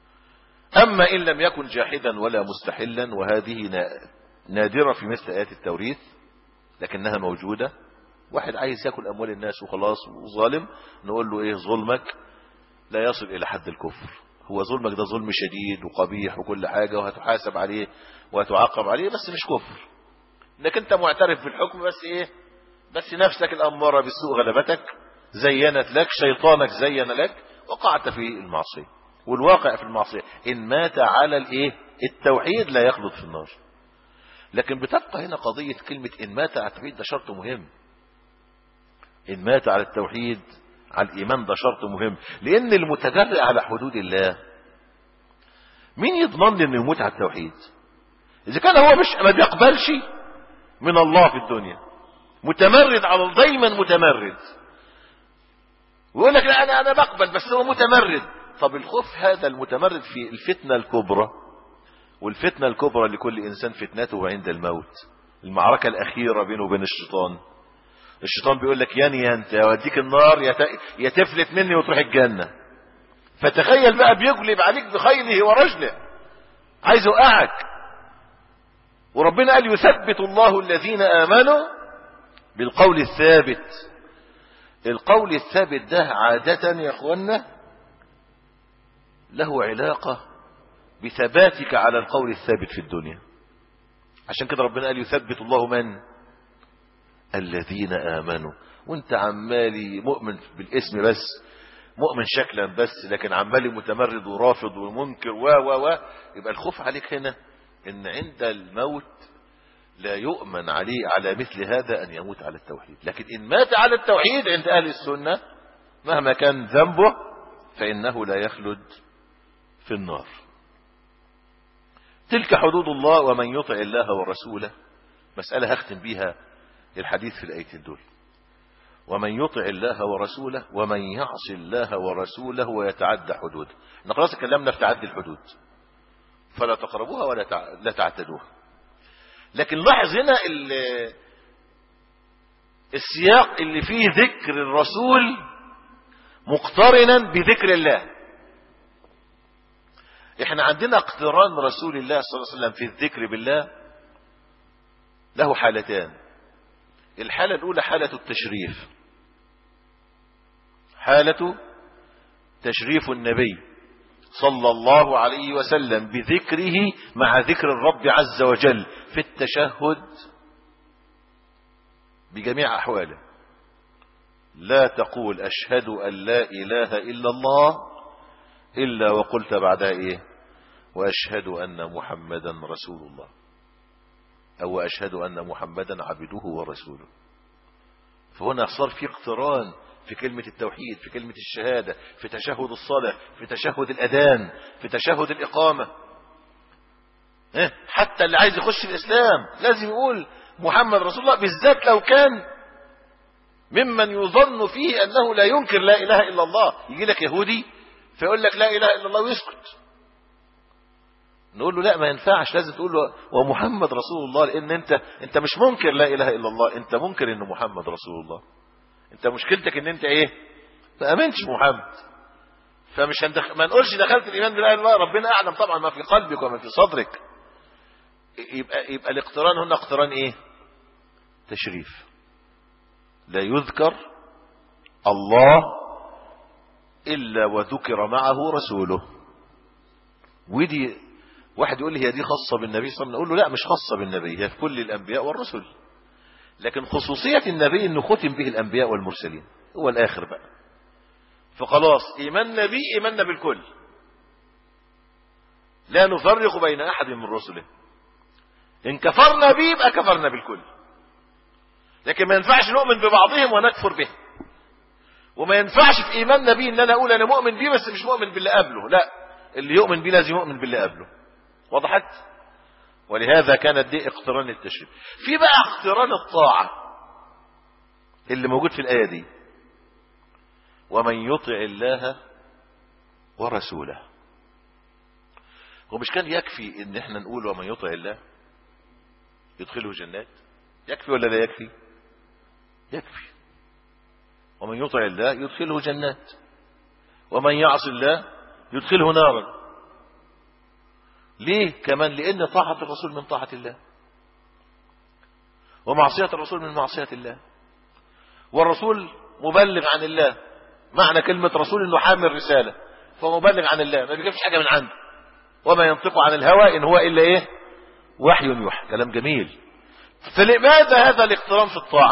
أما إن لم يكن جاحدا ولا مستحلا وهذه نادرة في مثل آيات التوريث لكنها موجودة واحد عايز يأكل أموال الناس وخلاص وظالم نقول له إيه ظلمك لا يصل إلى حد الكفر هو ظلمك ده ظلم شديد وقبيح وكل حاجة وهتحاسب عليه وهتعاقب عليه بس مش كفر انك انت معترف بالحكم بس ايه بس نفسك الأمارة بالسوء غلبتك زينت لك شيطانك زين لك وقعت في المعصية والواقع في المعصية إن مات على الإيه التوحيد لا يخلد في النار لكن بتبقى هنا قضية كلمة إن مات على التوحيد ده شرط مهم إن مات على التوحيد على الإيمان ده شرط مهم لأن المتجرئ على حدود الله مين يضمن لي إنه يموت على التوحيد إذا كان هو مش ما بيقبلش من الله في الدنيا متمرد على دايما متمرد ويقول لك لا انا انا بقبل بس هو متمرد طب الخوف هذا المتمرد في الفتنه الكبرى والفتنه الكبرى لكل انسان فتنته عند الموت المعركه الاخيره بينه وبين الشيطان الشيطان بيقول لك ياني انت اوديك النار يا تفلت مني وتروح الجنه فتخيل بقى بيجلب عليك بخيله ورجله عايز يوقعك وربنا قال يثبت الله الذين امنوا بالقول الثابت القول الثابت ده عادة يا اخوانا له علاقة بثباتك على القول الثابت في الدنيا عشان كده ربنا قال يثبت الله من الذين آمنوا وانت عمالي مؤمن بالاسم بس مؤمن شكلا بس لكن عمالي متمرد ورافض ومنكر و و و يبقى الخوف عليك هنا ان عند الموت لا يؤمن عليه على مثل هذا أن يموت على التوحيد لكن إن مات على التوحيد عند أهل السنة مهما كان ذنبه فإنه لا يخلد في النار تلك حدود الله ومن يطع الله ورسوله مسألة هختم بيها الحديث في الآيتين دول ومن يطع الله ورسوله ومن يعص الله ورسوله ويتعدى حدوده احنا خلاص اتكلمنا في تعدي الحدود فلا تقربوها ولا تع... لا تعتدوها لكن لاحظ هنا ال... السياق اللي فيه ذكر الرسول مقترنا بذكر الله احنا عندنا اقتران رسول الله صلى الله عليه وسلم في الذكر بالله له حالتان الحالة الأولى حالة التشريف حالة تشريف النبي صلى الله عليه وسلم بذكره مع ذكر الرب عز وجل في التشهد بجميع أحواله لا تقول أشهد أن لا إله إلا الله إلا وقلت بعدها إيه وأشهد أن محمدا رسول الله أو أشهد أن محمدا عبده ورسوله فهنا صار في اقتران في كلمة التوحيد في كلمة الشهادة في تشهد الصلاة في تشهد الأذان في تشهد الإقامة حتى اللي عايز يخش في الإسلام لازم يقول محمد رسول الله بالذات لو كان ممن يظن فيه أنه لا ينكر لا إله إلا الله يجي لك يهودي فيقول لك لا إله إلا الله ويسكت نقول له لا ما ينفعش لازم تقول له ومحمد رسول الله لان انت انت مش منكر لا اله الا الله انت منكر ان محمد رسول الله انت مشكلتك ان انت ايه ما امنتش محمد فمش هندخ... ما نقولش دخلت الايمان بلا اله الا الله ربنا اعلم طبعا ما في قلبك وما في صدرك يبقى يبقى الاقتران هنا اقتران ايه تشريف لا يذكر الله الا وذكر معه رسوله ودي واحد يقول لي هي دي خاصة بالنبي صلى الله عليه وسلم نقول له لا مش خاصة بالنبي هي في كل الأنبياء والرسل لكن خصوصية النبي أنه ختم به الأنبياء والمرسلين هو الآخر بقى فخلاص إيماننا به إيماننا بالكل لا نفرق بين أحد من رسله إن كفرنا به يبقى كفرنا بالكل لكن ما ينفعش نؤمن ببعضهم ونكفر به وما ينفعش في إيماننا به إن أنا أقول أنا مؤمن به بس مش مؤمن باللي قبله لا اللي يؤمن به لازم يؤمن باللي قبله وضحت ولهذا كانت دي اقتران التشريف في بقى اقتران الطاعة اللي موجود في الآية دي ومن يطع الله ورسوله هو مش كان يكفي ان احنا نقول ومن يطع الله يدخله جنات يكفي ولا لا يكفي يكفي ومن يطع الله يدخله جنات ومن يعص الله يدخله نارا ليه كمان لأن طاعة الرسول من طاعة الله ومعصية الرسول من معصية الله والرسول مبلغ عن الله معنى كلمة رسول انه حامل رسالة فمبلغ عن الله ما بيجيبش حاجة من عنده وما ينطق عن الهوى ان هو الا ايه وحي يوحى كلام جميل فلماذا هذا الاقتران في الطاعة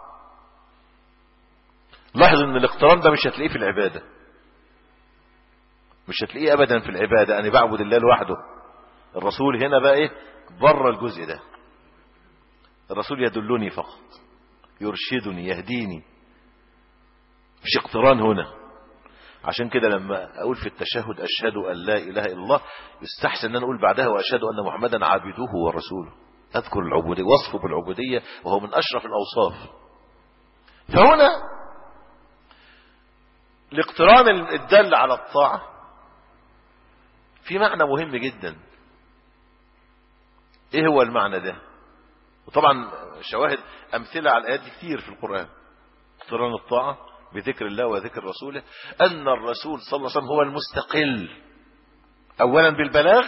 لاحظ ان الاقتران ده مش هتلاقيه في العبادة مش هتلاقيه ابدا في العبادة انا بعبد الله لوحده الرسول هنا بقى ايه بره الجزء ده الرسول يدلني فقط يرشدني يهديني مش اقتران هنا عشان كده لما اقول في التشهد اشهد ان لا اله الا الله يستحسن ان انا اقول بعدها واشهد ان محمدا عبده ورسوله اذكر العبوديه وصفه بالعبوديه وهو من اشرف الاوصاف فهنا الاقتران الدل على الطاعه في معنى مهم جدا ايه هو المعنى ده وطبعا شواهد امثله على الايات دي كتير في القران اقتران الطاعه بذكر الله وذكر رسوله ان الرسول صلى الله عليه وسلم هو المستقل اولا بالبلاغ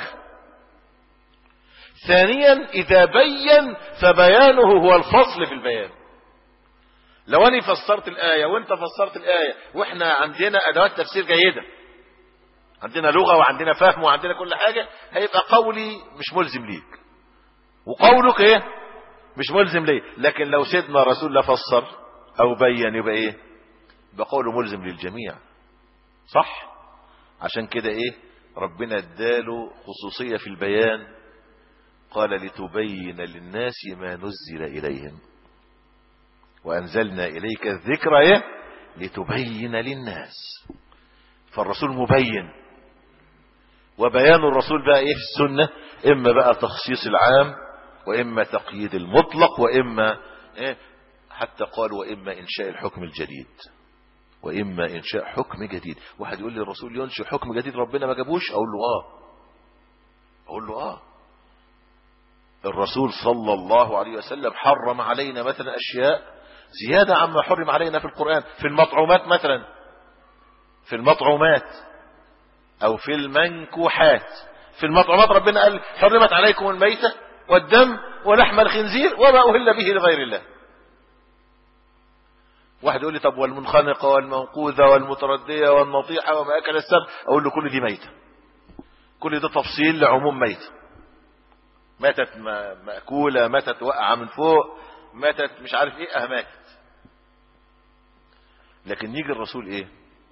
ثانيا اذا بين فبيانه هو الفصل في البيان لو انا فسرت الايه وانت فسرت الايه واحنا عندنا ادوات تفسير جيده عندنا لغه وعندنا فهم وعندنا كل حاجه هيبقى قولي مش ملزم ليك وقولك ايه مش ملزم ليه لكن لو سيدنا رسول الله فسر او بين يبقى ايه يبقى قوله ملزم للجميع صح عشان كده ايه ربنا اداله خصوصية في البيان قال لتبين للناس ما نزل اليهم وانزلنا اليك الذكر ايه لتبين للناس فالرسول مبين وبيان الرسول بقى ايه في السنة اما بقى تخصيص العام وإما تقييد المطلق وإما إيه حتى قال وإما إنشاء الحكم الجديد وإما إنشاء حكم جديد واحد يقول لي الرسول ينشئ حكم جديد ربنا ما جابوش أقول له آه أقول له آه الرسول صلى الله عليه وسلم حرم علينا مثلا أشياء زيادة عما حرم علينا في القرآن في المطعومات مثلا في المطعومات أو في المنكوحات في المطعومات ربنا قال حرمت عليكم الميتة والدم ولحم الخنزير وما أهل به لغير الله واحد يقول لي طب والمنخنقة والموقوذة والمتردية والنطيحة وما أكل السبع أقول له كل دي ميتة كل ده تفصيل لعموم ميتة ماتت مأكولة ماتت وقعة من فوق ماتت مش عارف ايه اه ماتت لكن يجي الرسول ايه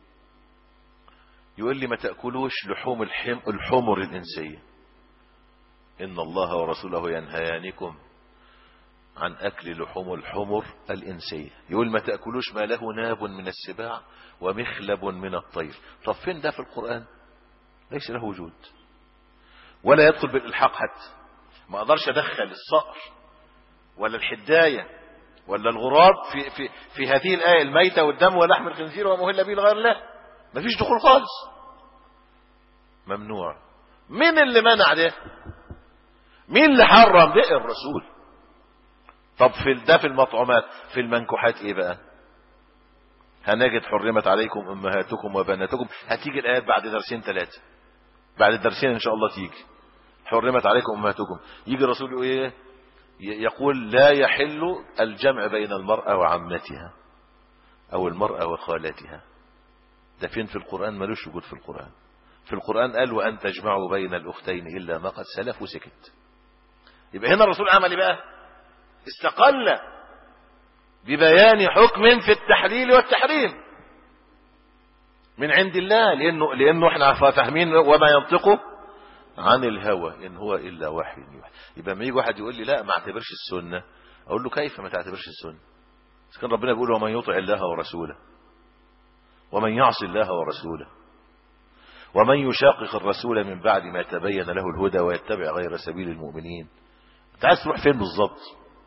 يقول لي ما تأكلوش لحوم الحم الحمر الإنسية إن الله ورسوله ينهيانكم عن أكل لحوم الحمر الإنسية يقول ما تأكلوش ما له ناب من السباع ومخلب من الطير طب فين ده في القرآن ليس له وجود ولا يدخل بالإلحاق حتى ما أقدرش أدخل الصقر ولا الحداية ولا الغراب في, في, في هذه الآية الميتة والدم ولحم الخنزير ومهل به لغير الله مفيش دخول خالص ممنوع مين اللي منع ده مين اللي حرم ده الرسول طب في ده في المطعومات في المنكوحات ايه بقى هنجد حرمت عليكم امهاتكم وبناتكم هتيجي الايات بعد درسين ثلاثه بعد الدرسين ان شاء الله تيجي حرمت عليكم امهاتكم يجي الرسول يقول ايه يقول لا يحل الجمع بين المرأة وعمتها او المرأة وخالتها ده فين في القرآن ملوش وجود في القرآن في القرآن قال وأن تجمعوا بين الأختين إلا ما قد سلف وسكت يبقى هنا الرسول عمل بقى استقل ببيان حكم في التحليل والتحريم من عند الله لأنه, لأنه احنا فاهمين وما ينطقه عن الهوى إن هو إلا وحي يوحى يبقى ما يجي واحد يقول لي لا ما اعتبرش السنة أقول له كيف ما تعتبرش السنة إذا كان ربنا بيقول ومن يطع الله ورسوله ومن يعص الله ورسوله ومن يشاقق الرسول من بعد ما تبين له الهدى ويتبع غير سبيل المؤمنين انت عايز تروح فين بالظبط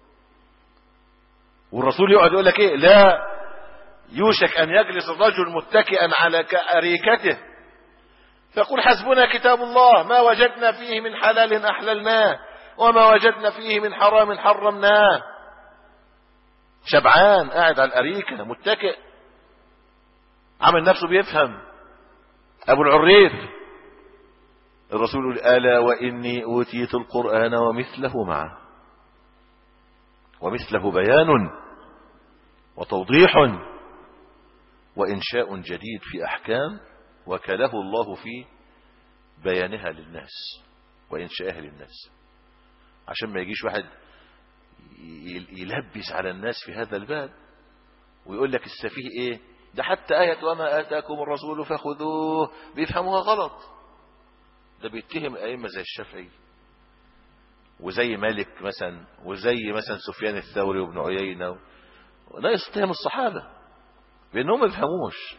والرسول يقعد يقول لك ايه لا يوشك ان يجلس الرجل متكئا على اريكته فيقول حسبنا كتاب الله ما وجدنا فيه من حلال احللناه وما وجدنا فيه من حرام حرمناه شبعان قاعد على الاريكه متكئ عامل نفسه بيفهم ابو العريف الرسول يقول الا واني اوتيت القران ومثله معه ومثله بيان وتوضيح وانشاء جديد في احكام وكله الله في بيانها للناس وانشائها للناس عشان ما يجيش واحد يلبس على الناس في هذا الباب ويقول لك السفيه ايه ده حتى آية وما آتاكم الرسول فخذوه بيفهموها غلط ده بيتهم أئمة زي الشافعي وزي مالك مثلا وزي مثلا سفيان الثوري وابن عيينة لا يستهم الصحابة بأنهم ما بيفهموش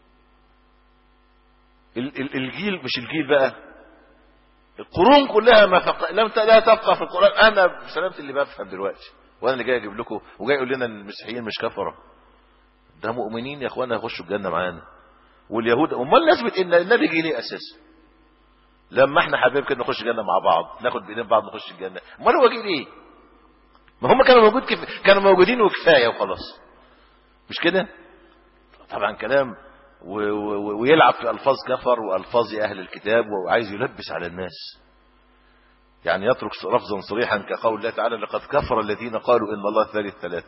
الجيل مش الجيل بقى القرون كلها ما فق... لم ت... لا تبقى في القرآن أنا بسلامة اللي بفهم دلوقتي وأنا اللي جاي أجيب لكم وجاي يقول لنا المسيحيين مش كفرة ده مؤمنين يا اخوانا يخشوا الجنه معانا واليهود امال نثبت ان النبي جه ليه اساسا لما احنا حبايب كده نخش الجنه مع بعض ناخد بايدين بعض نخش الجنه امال هو جه ليه ما هم كانوا موجود كف... كانوا موجودين وكفايه وخلاص مش كده طبعا كلام و... و... ويلعب في الفاظ كفر والفاظ اهل الكتاب وعايز يلبس على الناس يعني يترك لفظا صريحا كقول الله تعالى لقد كفر الذين قالوا ان الله ثالث ثلاثه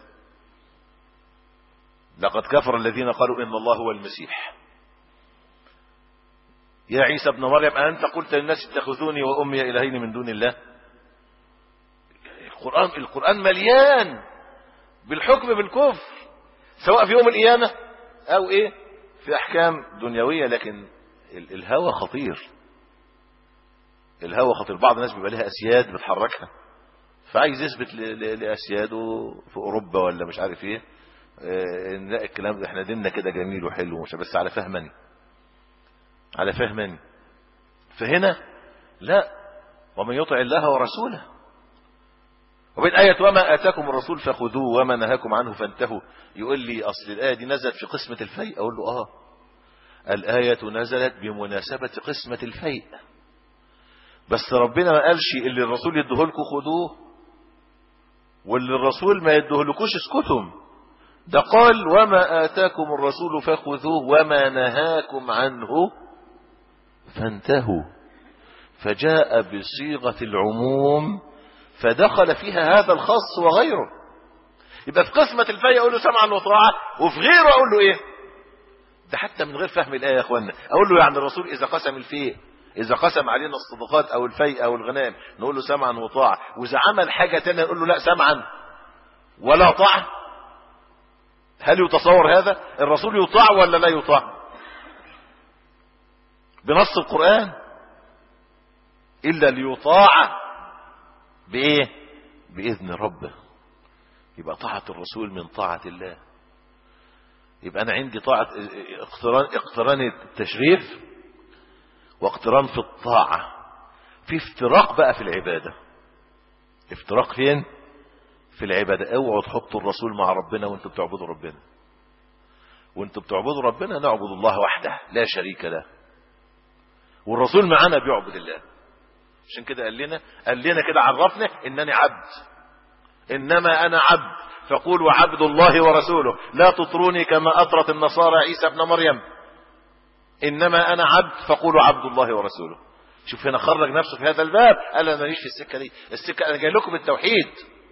لقد كفر الذين قالوا إن الله هو المسيح يا عيسى ابن مريم أنت قلت للناس اتخذوني وأمي إلهين من دون الله القرآن, القرآن مليان بالحكم بالكفر سواء في يوم القيامة أو إيه في أحكام دنيوية لكن الهوى خطير الهوى خطير بعض الناس بيبقى لها أسياد بتحركها فعايز يثبت لأسياده في أوروبا ولا مش عارف إيه نلاقي الكلام ده احنا ديننا كده جميل وحلو ومش بس على فهمني على فهمني فهنا لا ومن يطع الله ورسوله وبين آية وما آتاكم الرسول فخذوه وما نهاكم عنه فانتهوا يقول لي أصل الآية دي نزلت في قسمة الفيء أقول له آه الآية نزلت بمناسبة قسمة الفيء بس ربنا ما قالش اللي الرسول يديهولكم خذوه واللي الرسول ما يديهولكوش اسكتهم ده قال وما آتاكم الرسول فخذوه وما نهاكم عنه فانتهوا فجاء بصيغة العموم فدخل فيها هذا الخاص وغيره يبقى في قسمة الفي أقول له سمعا وطاعة وفي غيره أقول له إيه ده حتى من غير فهم الآية يا أخوانا أقول له يعني الرسول إذا قسم الفيء إذا قسم علينا الصدقات أو الفيء أو الغنام نقول له سمعا وطاعة وإذا عمل حاجة تانية نقول له لا سمعا ولا طاعة هل يتصور هذا الرسول يطاع ولا لا يطاع بنص القرآن إلا ليطاع بإيه بإذن ربه يبقى طاعة الرسول من طاعة الله يبقى أنا عندي طاعة اقتران, اقتران التشريف واقتران في الطاعة في افتراق بقى في العبادة افتراق فين في العبادة اوعوا تحطوا الرسول مع ربنا وانتوا بتعبدوا ربنا وانتوا بتعبدوا ربنا نعبد الله وحده لا شريك له والرسول معانا بيعبد الله عشان كده قال لنا قال لنا كده عرفنا انني عبد انما انا عبد فقولوا عبد الله ورسوله لا تطروني كما اطرت النصارى عيسى ابن مريم انما انا عبد فقولوا عبد الله ورسوله شوف هنا خرج نفسه في هذا الباب قال انا ماليش في السكه دي السكه انا جاي لكم بالتوحيد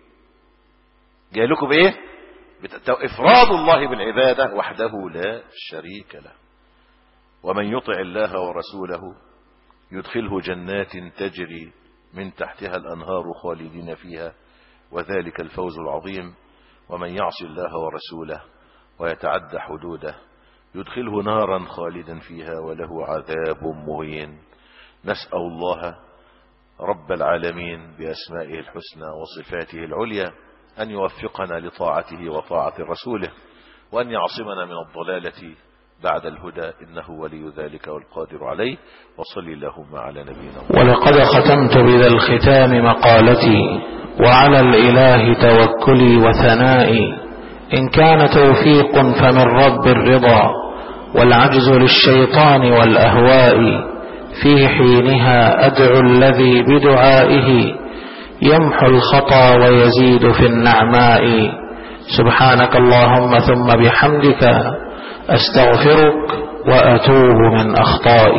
جاي لكم بايه افراد الله بالعباده وحده لا شريك له ومن يطع الله ورسوله يدخله جنات تجري من تحتها الأنهار خالدين فيها وذلك الفوز العظيم ومن يعص الله ورسوله ويتعدى حدوده يدخله نارا خالدا فيها وله عذاب مهين نسأل الله رب العالمين بأسمائه الحسنى وصفاته العليا أن يوفقنا لطاعته وطاعة رسوله وأن يعصمنا من الضلالة بعد الهدى إنه ولي ذلك والقادر عليه وصلي اللهم على نبينا ولقد ختمت بذا الختام مقالتي وعلى الإله توكلي وثنائي إن كان توفيق فمن رب الرضا والعجز للشيطان والأهواء في حينها أدعو الذي بدعائه يمحو الخطا ويزيد في النعماء سبحانك اللهم ثم بحمدك أستغفرك وأتوب من أخطائي